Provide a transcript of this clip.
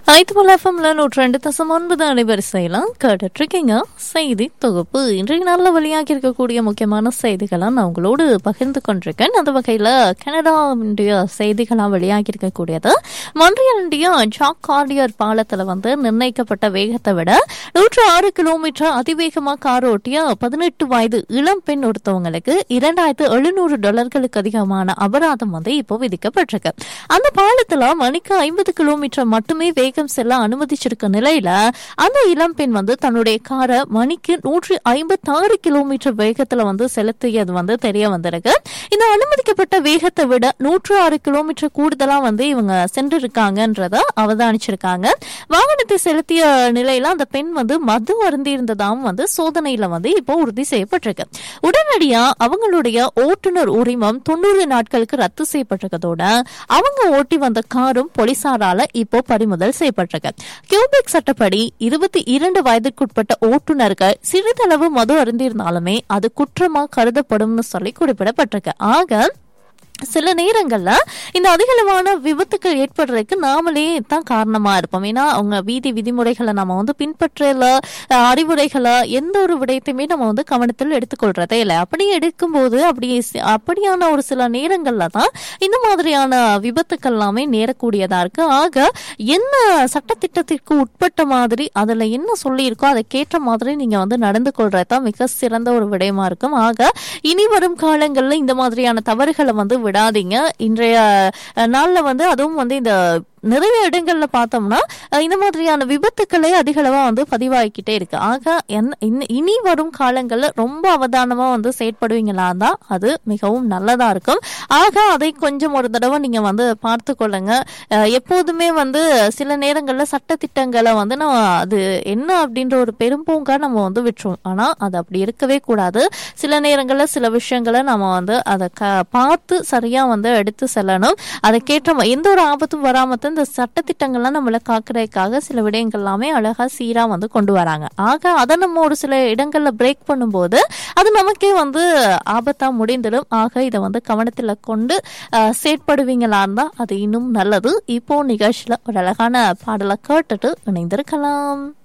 ஐத்துமல் எஃப்எம்ல நூற்றி ரெண்டு தசம் ஒன்பது அலைவரிசையில கேட்டுட்டு இருக்கீங்க செய்தி தொகுப்பு இன்றைக்கு நல்ல வெளியாகி இருக்கக்கூடிய முக்கியமான செய்திகளை நான் உங்களோடு பகிர்ந்து கொண்டிருக்கேன் அந்த வகையில கனடாவுடைய செய்திகளா வெளியாகி இருக்கக்கூடியது மொன்றியலுடைய ஜாக் கார்டியர் பாலத்துல வந்து நிர்ணயிக்கப்பட்ட வேகத்தை விட நூற்று ஆறு கிலோமீட்டர் அதிவேகமா கார் ஓட்டிய பதினெட்டு வயது இளம் பெண் ஒருத்தவங்களுக்கு இரண்டாயிரத்து எழுநூறு டாலர்களுக்கு அதிகமான அபராதம் வந்து இப்போ விதிக்கப்பட்டிருக்கு அந்த பாலத்துல மணிக்கு ஐம்பது கிலோமீட்டர் மட்டுமே வேகம் செல்ல அனுமதிச்சிருக்க நிலையில அந்த இளம் பெண் வந்து தன்னுடைய காரை மணிக்கு நூற்றி ஐம்பத்தாறு கிலோமீட்டர் வேகத்துல வந்து செலுத்தியது வந்து தெரிய வந்திருக்கு இந்த அனுமதிக்கப்பட்ட வேகத்தை விட நூற்று ஆறு கிலோமீட்டர் கூடுதலா வந்து இவங்க சென்றிருக்காங்கன்றத அவதானிச்சிருக்காங்க வாகனத்தை செலுத்திய நிலையில அந்த பெண் வந்து மது அருந்தியிருந்ததாகவும் வந்து சோதனையில வந்து இப்போ உறுதி செய்யப்பட்டிருக்கு உடனடியா அவங்களுடைய ஓட்டுநர் உரிமம் தொண்ணூறு நாட்களுக்கு ரத்து செய்யப்பட்டிருக்கதோட அவங்க ஓட்டி வந்த காரும் போலீசாரால இப்போ பறிமுதல் செய்யப்பட்டிருக்கு கியூபிக் சட்டப்படி இருபத்தி இரண்டு வயதிற்குட்பட்ட ஓட்டுநர்கள் சிறிதளவு மது அருந்திருந்தாலுமே அது குற்றமா கருதப்படும்னு சொல்லி குறிப்பிடப்பட்டிருக்கு ஆக சில நேரங்கள்ல இந்த அதிகளவான விபத்துக்கள் ஏற்படுறதுக்கு நாமளே தான் காரணமா இருப்போம் ஏன்னா அவங்க வீதி விதிமுறைகளை நம்ம வந்து பின்பற்றல அஹ், அறிவுரைகளை எந்த ஒரு விடயத்தையுமே நம்ம வந்து கவனத்தில் எடுத்துக்கொள்றதே இல்லை அப்படி எடுக்கும்போது அப்படி சி- அப்படியான ஒரு சில நேரங்கள்ல தான் இந்த மாதிரியான விபத்துக்கள் எல்லாமே நேரக்கூடியதா இருக்கு ஆக என்ன சட்டத்திட்டத்திற்கு உட்பட்ட மாதிரி அதுல என்ன சொல்லியிருக்கோ அதுக்கேற்ற மாதிரி நீங்க வந்து நடந்து கொள்றது தான் மிக சிறந்த ஒரு விடயமா இருக்கும் ஆக இனி வரும் காலங்கள்ல இந்த மாதிரியான தவறுகளை வந்து விடாதீங்க இன்றைய அஹ், நாள்ல வந்து அதுவும் வந்து இந்த நிறைய இடங்கள்ல பார்த்தோம்னா அஹ், இந்த மாதிரியான விபத்துக்களே அதிகளவா வந்து பதிவாகிக்கிட்டே இருக்கு ஆக என்- இன்- இனி வரும் காலங்கள்ல ரொம்ப அவதானமா வந்து செயற்படுவீங்களா தான் அது மிகவும் நல்லதா இருக்கும் ஆக அதை கொஞ்சம் ஒரு தடவை நீங்க வந்து பார்த்து கொள்ளுங்க அஹ், எப்போதுமே வந்து சில நேரங்கள்ல சட்டத்திட்டங்களை வந்து நம்ம அது என்ன அப்படின்ற ஒரு பெரும்பூங்கா நம்ம வந்து விட்டுருவோம் ஆனா அது அப்படி இருக்கவே கூடாது சில நேரங்கள்ல சில விஷயங்களை நம்ம வந்து அதை க பார்த்து சரியா வந்து எடுத்து செல்லணும் அதுக்கேற்ற மா- எந்த ஒரு ஆபத்தும் வராம தான் இந்த சட்டத்திட்டங்கள்லாம் நம்மளை காக்குறதுக்காக சில விடயங்கள் எல்லாமே அழகா சீரா வந்து கொண்டு வராங்க ஆக அதை நம்ம ஒரு சில இடங்கள்ல பிரேக் பண்ணும்போது அது நமக்கே வந்து ஆபத்தா முடிந்துடும் ஆக இதை வந்து கவனத்துல கொண்டு அஹ், செயற்படுவீங்களா இருந்தா அது இன்னும் நல்லது இப்போ நிகழ்ச்சியில ஒரு அழகான பாடலை கேட்டுட்டு இணைந்திருக்கலாம்